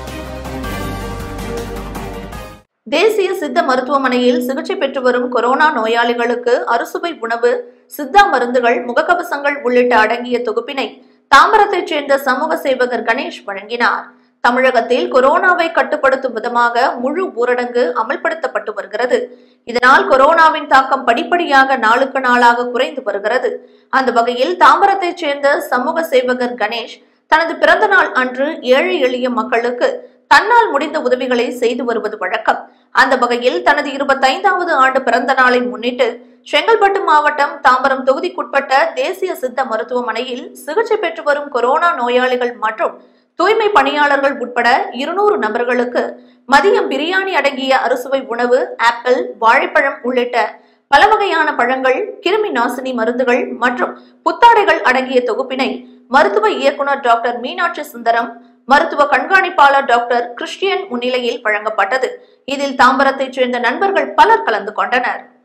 தேசிய சித்த மருத்துவமனையில் சிகிச்சை பெற்று வரும் கொரோனா நோயாளிகளுக்கு அறுசுவை உணவு சித்தா மருந்துகள் முகக்கவசங்கள் உள்ளிட்ட அடங்கிய தொகுப்பினை தாம்பரத்தைச் சேர்ந்த சமூக சேவகர் கணேஷ் வழங்கினார் தமிழகத்தில் கொரோனாவை கட்டுப்படுத்தும் விதமாக முழு ஊரடங்கு அமல்படுத்தப்பட்டு வருகிறது இதனால் கொரோனாவின் தாக்கம் படிப்படியாக நாளுக்கு நாளாக குறைந்து வருகிறது அந்த வகையில் தாம்பரத்தைச் சேர்ந்த சமூக சேவகர் கணேஷ் தனது பிறந்த நாள் அன்று ஏழை எளிய மக்களுக்கு தன்னால் முடிந்த உதவிகளை செய்து வருவது வழக்கம் அந்த வகையில் தனது இருபத்தைந்தாவது ஆண்டு பிறந்த நாளை முன்னிட்டு செங்கல்பட்டு மாவட்டம் தாம்பரம் தொகுதிக்குட்பட்ட தேசிய சித்த மருத்துவமனையில் சிகிச்சை பெற்று வரும் கொரோனா நோயாளிகள் மற்றும் தூய்மை பணியாளர்கள் உட்பட இருநூறு நபர்களுக்கு மதியம் பிரியாணி அடங்கிய அறுசுவை உணவு ஆப்பிள் வாழைப்பழம் உள்ளிட்ட பல வகையான பழங்கள் கிருமி நாசினி மருந்துகள் மற்றும் புத்தாடைகள் அடங்கிய தொகுப்பினை மருத்துவ இயக்குனர் டாக்டர் மீனாட்சி சுந்தரம் மருத்துவ கண்காணிப்பாளர் டாக்டர் கிறிஸ்டியன் முன்னிலையில் வழங்கப்பட்டது இதில் தாம்பரத்தைச் சேர்ந்த நண்பர்கள் பலர் கலந்து கொண்டனர்